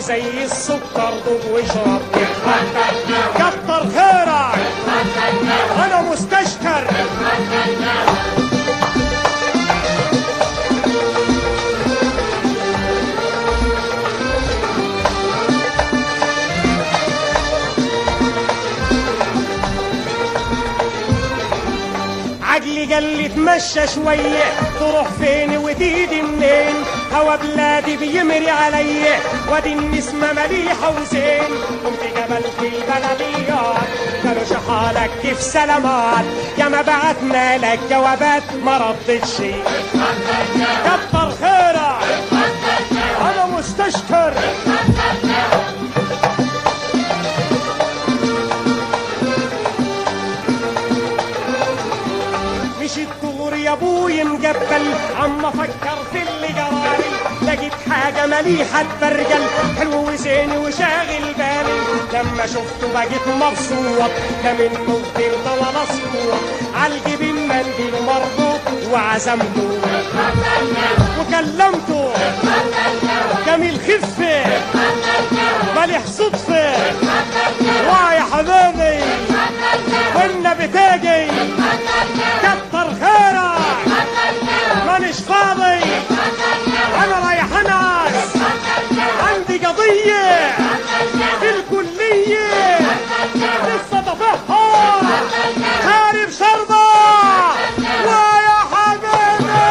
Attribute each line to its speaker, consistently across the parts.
Speaker 1: زي السكر دوب واشرب كتر خيرك انا مستشكر عقلي قال لي تمشى شوية تروح فين وتيجي منين هوا بلادي بيمري علي وادي النسمة مليحة وزين قمت قبلت البلديات قالوا شحالك كيف سلامات يا ما بعتنا لك جوابات ما ردت شي كتر خيرك انا مستشكر مشيت دغري يا ابوي مقبل عم افكر في اللي جرالي لقيت حاجة مليحة تبرجل حلو وزين وشاغل بالي لما شفته بقيت مبسوط لا منه فضلت ولا صوت عالجبين منديل مربوط وعزمته وكلمته جميل خفة مليح صدفة واه يا حبيبي والنبي تاجي كتر خيرك مانيش فاضي انا رايح انعس عندي قضية في الكلية لسه ضفها هارب شربة ويا حبيبي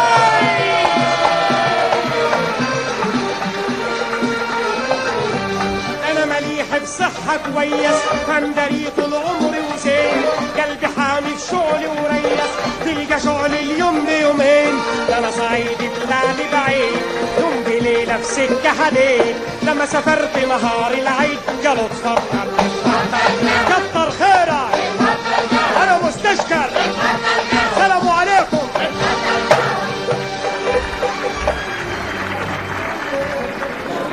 Speaker 1: انا مليح بصحة كويس هندري طول عمري وزين قلبي حامي في شغلي وريس تلقى شغلي اليوم بيومين ده انا صعيدي طلعلي بعيد يوم بليلة في سكة حديد لما سافرت نهار العيد قالوا اتفرج